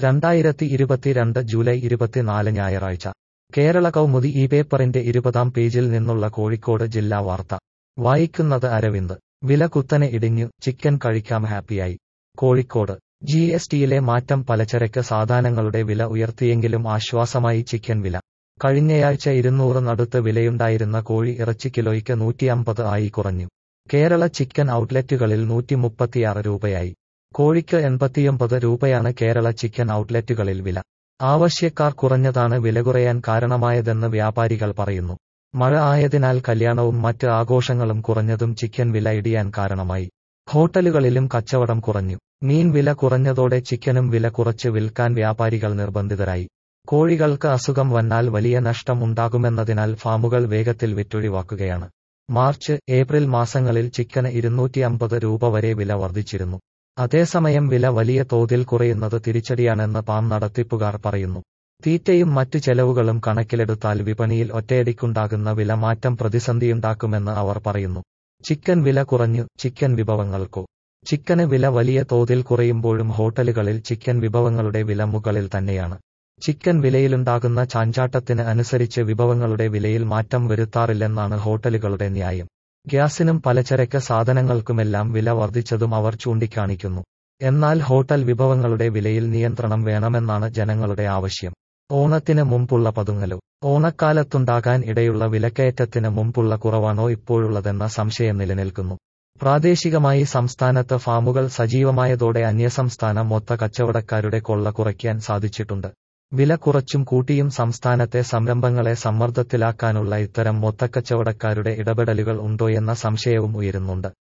രണ്ടായിരത്തി ഇരുപത്തിരണ്ട് ജൂലൈ ഇരുപത്തിനാല് ഞായറാഴ്ച കേരള കൗമുദി ഈ പേപ്പറിന്റെ ഇരുപതാം പേജിൽ നിന്നുള്ള കോഴിക്കോട് ജില്ലാ വാർത്ത വായിക്കുന്നത് അരവിന്ദ് വില കുത്തനെ ഇടിഞ്ഞു ചിക്കൻ കഴിക്കാം ഹാപ്പിയായി കോഴിക്കോട് ജി എസ് ടിയിലെ മാറ്റം പലചരക്ക് സാധനങ്ങളുടെ വില ഉയർത്തിയെങ്കിലും ആശ്വാസമായി ചിക്കൻ വില കഴിഞ്ഞയാഴ്ച ഇരുന്നൂറിനടുത്ത് വിലയുണ്ടായിരുന്ന കോഴി ഇറച്ചി കിലോയ്ക്ക് നൂറ്റിയമ്പത് ആയി കുറഞ്ഞു കേരള ചിക്കൻ ഔട്ട്ലെറ്റുകളിൽ നൂറ്റിമുപ്പത്തിയാറ് രൂപയായി കോഴിക്ക് എൺപത്തിയൊമ്പത് രൂപയാണ് കേരള ചിക്കൻ ഔട്ട്ലെറ്റുകളിൽ വില ആവശ്യക്കാർ കുറഞ്ഞതാണ് വില കുറയാൻ കാരണമായതെന്ന് വ്യാപാരികൾ പറയുന്നു മഴ ആയതിനാൽ കല്യാണവും മറ്റ് ആഘോഷങ്ങളും കുറഞ്ഞതും ചിക്കൻ വില ഇടിയാൻ കാരണമായി ഹോട്ടലുകളിലും കച്ചവടം കുറഞ്ഞു മീൻ വില കുറഞ്ഞതോടെ ചിക്കനും വില കുറച്ച് വിൽക്കാൻ വ്യാപാരികൾ നിർബന്ധിതരായി കോഴികൾക്ക് അസുഖം വന്നാൽ വലിയ നഷ്ടം ഉണ്ടാകുമെന്നതിനാൽ ഫാമുകൾ വേഗത്തിൽ വിറ്റൊഴിവാക്കുകയാണ് മാർച്ച് ഏപ്രിൽ മാസങ്ങളിൽ ചിക്കന് ഇരുന്നൂറ്റി അമ്പത് രൂപ വരെ വില വർദ്ധിച്ചിരുന്നു അതേസമയം വില വലിയ തോതിൽ കുറയുന്നത് തിരിച്ചടിയാണെന്ന് പാം നടത്തിപ്പുകാർ പറയുന്നു തീറ്റയും മറ്റു ചെലവുകളും കണക്കിലെടുത്താൽ വിപണിയിൽ ഒറ്റയടിക്കുണ്ടാകുന്ന വില മാറ്റം പ്രതിസന്ധിയുണ്ടാക്കുമെന്ന് അവർ പറയുന്നു ചിക്കൻ വില കുറഞ്ഞു ചിക്കൻ വിഭവങ്ങൾക്കോ ചിക്കന് വില വലിയ തോതിൽ കുറയുമ്പോഴും ഹോട്ടലുകളിൽ ചിക്കൻ വിഭവങ്ങളുടെ വില മുകളിൽ തന്നെയാണ് ചിക്കൻ വിലയിലുണ്ടാകുന്ന ചാഞ്ചാട്ടത്തിന് അനുസരിച്ച് വിഭവങ്ങളുടെ വിലയിൽ മാറ്റം വരുത്താറില്ലെന്നാണ് ഹോട്ടലുകളുടെ ന്യായം ഗ്യാസിനും പലചരക്ക് സാധനങ്ങൾക്കുമെല്ലാം വില വർദ്ധിച്ചതും അവർ ചൂണ്ടിക്കാണിക്കുന്നു എന്നാൽ ഹോട്ടൽ വിഭവങ്ങളുടെ വിലയിൽ നിയന്ത്രണം വേണമെന്നാണ് ജനങ്ങളുടെ ആവശ്യം ഓണത്തിന് മുമ്പുള്ള പതുങ്ങലോ ഓണക്കാലത്തുണ്ടാകാൻ ഇടയുള്ള വിലക്കയറ്റത്തിന് മുമ്പുള്ള കുറവാണോ ഇപ്പോഴുള്ളതെന്ന സംശയം നിലനിൽക്കുന്നു പ്രാദേശികമായി സംസ്ഥാനത്ത് ഫാമുകൾ സജീവമായതോടെ അന്യസംസ്ഥാന മൊത്ത കച്ചവടക്കാരുടെ കൊള്ള കുറയ്ക്കാൻ സാധിച്ചിട്ടുണ്ട് വില കുറച്ചും കൂട്ടിയും സംസ്ഥാനത്തെ സംരംഭങ്ങളെ സമ്മർദ്ദത്തിലാക്കാനുള്ള ഇത്തരം മൊത്തക്കച്ചവടക്കാരുടെ ഇടപെടലുകൾ ഉണ്ടോയെന്ന സംശയവും ഉയരുന്നുണ്ട്